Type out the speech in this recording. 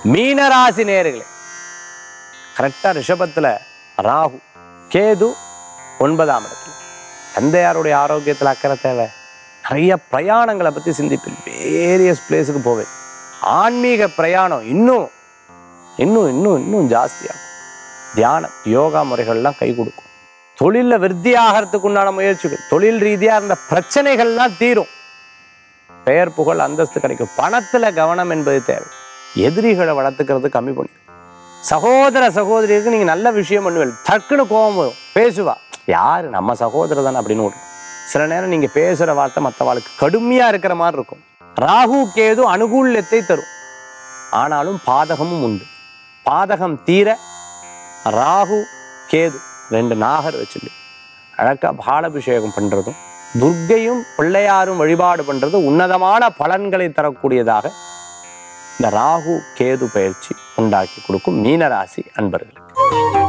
மீனராசி நேர்களே கரெக்டாக ரிஷபத்தில் ராகு கேது ஒன்பதாம் இடத்துல தந்தையாருடைய ஆரோக்கியத்தில் அக்கறை தேவை நிறைய பிரயாணங்களை பற்றி சிந்திப்பேன் வேரியஸ் பிளேஸுக்கு போவேன் ஆன்மீக பிரயாணம் இன்னும் இன்னும் இன்னும் இன்னும் ஜாஸ்தியாகும் தியானம் யோகா முறைகள்லாம் கை கொடுக்கும் தொழிலில் விருத்தி ஆகிறதுக்கு உண்டான முயற்சிகள் தொழில் ரீதியாக இருந்த பிரச்சனைகள்லாம் தீரும் பெயர் புகழ் அந்தஸ்து கிடைக்கும் பணத்துல கவனம் என்பது தேவை எதிரிகளை வளர்த்துக்கிறது கம்மி பண்ணி சகோதர சகோதரிக்கு நீங்க நல்ல விஷயம் பண்ணுவீங்க டக்குன்னு கோபம் வரும் பேசுவா யாரு நம்ம சகோதரர் தானே அப்படின்னு விடும் சில நேரம் நீங்க பேசுற வார்த்தை மற்றவாளுக்கு கடுமையா இருக்கிற மாதிரி இருக்கும் ராகு கேது அனுகூல்யத்தை தரும் ஆனாலும் பாதகமும் உண்டு பாதகம் தீர ராகு கேது ரெண்டு நாகர் வச்சுட்டு அழகா பாலாபிஷேகம் பண்றதும் துர்க்கையும் பிள்ளையாரும் வழிபாடு பண்றது உன்னதமான பலன்களை தரக்கூடியதாக இந்த ராகு கேது பயிற்சி உண்டாக்கி கொடுக்கும் மீனராசி அன்பர்களுக்கு